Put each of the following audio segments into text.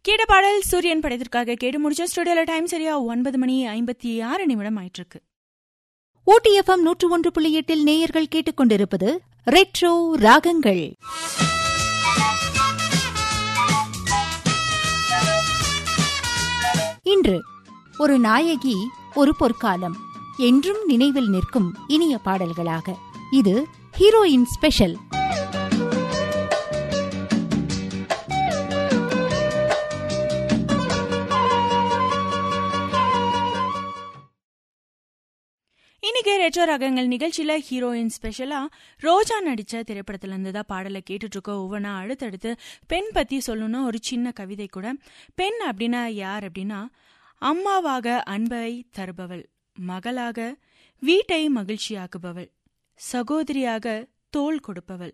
கேட்ட பாடல் சூரியன் படத்திற்காக கேட்டு முடிச்ச ஸ்டுடியோல டைம் சரியா ஒன்பது மணி ஐம்பத்தி ஆறு நிமிடம் ஆயிட்டிருக்கு ஓடிஎஃப்எம் நூற்று ஒன்று புள்ளி எட்டில் நேயர்கள் கேட்டுக்கொண்டிருப்பது ரெட்ரோ ராகங்கள் இன்று ஒரு நாயகி ஒரு பொற்காலம் என்றும் நினைவில் நிற்கும் இனிய பாடல்களாக இது ஹீரோயின் ஸ்பெஷல் இன்னைக்கு ரெட்ரோ ரகங்கள் நிகழ்ச்சியில ஹீரோயின் ஸ்பெஷலா ரோஜா நடிச்ச திரைப்படத்துல இருந்து தான் பாடலை கேட்டுட்டு இருக்கோம் ஒவ்வொன்றா அடுத்தடுத்து பெண் பத்தி சொல்லணும்னா ஒரு சின்ன கவிதை கூட பெண் அப்படின்னா யார் அப்படின்னா அம்மாவாக அன்பை தருபவள் மகளாக வீட்டை மகிழ்ச்சியாக்குபவள் சகோதரியாக தோள் கொடுப்பவள்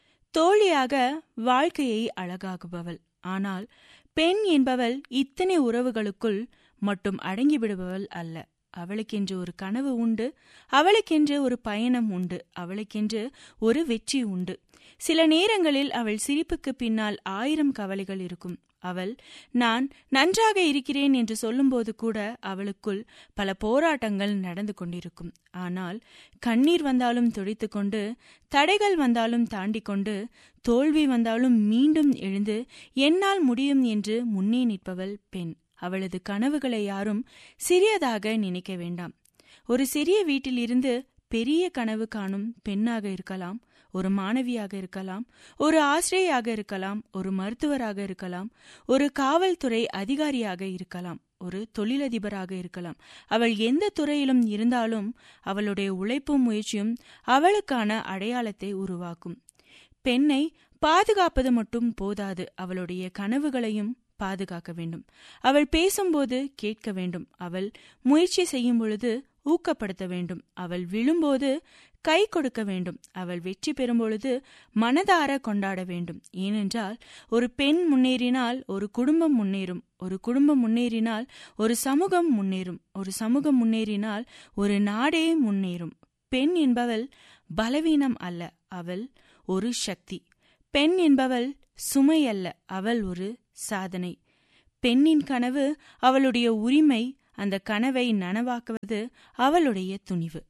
தோழியாக வாழ்க்கையை அழகாக்குபவள் ஆனால் பெண் என்பவள் இத்தனை உறவுகளுக்குள் மட்டும் அடங்கிவிடுபவள் அல்ல அவளுக்கென்று ஒரு கனவு உண்டு அவளுக்கென்று ஒரு பயணம் உண்டு அவளுக்கென்று ஒரு வெற்றி உண்டு சில நேரங்களில் அவள் சிரிப்புக்கு பின்னால் ஆயிரம் கவலைகள் இருக்கும் அவள் நான் நன்றாக இருக்கிறேன் என்று சொல்லும்போது கூட அவளுக்குள் பல போராட்டங்கள் நடந்து கொண்டிருக்கும் ஆனால் கண்ணீர் வந்தாலும் துடைத்துக்கொண்டு தடைகள் வந்தாலும் தாண்டி கொண்டு தோல்வி வந்தாலும் மீண்டும் எழுந்து என்னால் முடியும் என்று முன்னே நிற்பவள் பெண் அவளது கனவுகளை யாரும் சிறியதாக நினைக்க வேண்டாம் ஒரு சிறிய வீட்டில் இருந்து பெரிய கனவு காணும் பெண்ணாக இருக்கலாம் ஒரு மாணவியாக இருக்கலாம் ஒரு ஆசிரியையாக இருக்கலாம் ஒரு மருத்துவராக இருக்கலாம் ஒரு காவல்துறை அதிகாரியாக இருக்கலாம் ஒரு தொழிலதிபராக இருக்கலாம் அவள் எந்த துறையிலும் இருந்தாலும் அவளுடைய உழைப்பும் முயற்சியும் அவளுக்கான அடையாளத்தை உருவாக்கும் பெண்ணை பாதுகாப்பது மட்டும் போதாது அவளுடைய கனவுகளையும் பாதுகாக்க வேண்டும் அவள் பேசும்போது கேட்க வேண்டும் அவள் முயற்சி செய்யும் பொழுது ஊக்கப்படுத்த வேண்டும் அவள் விழும்போது கை கொடுக்க வேண்டும் அவள் வெற்றி பெறும் பொழுது மனதார கொண்டாட வேண்டும் ஏனென்றால் ஒரு பெண் முன்னேறினால் ஒரு குடும்பம் முன்னேறும் ஒரு குடும்பம் முன்னேறினால் ஒரு சமூகம் முன்னேறும் ஒரு சமூகம் முன்னேறினால் ஒரு நாடே முன்னேறும் பெண் என்பவள் பலவீனம் அல்ல அவள் ஒரு சக்தி பெண் என்பவள் சுமை அல்ல அவள் ஒரு சாதனை பெண்ணின் கனவு அவளுடைய உரிமை அந்த கனவை நனவாக்குவது அவளுடைய துணிவு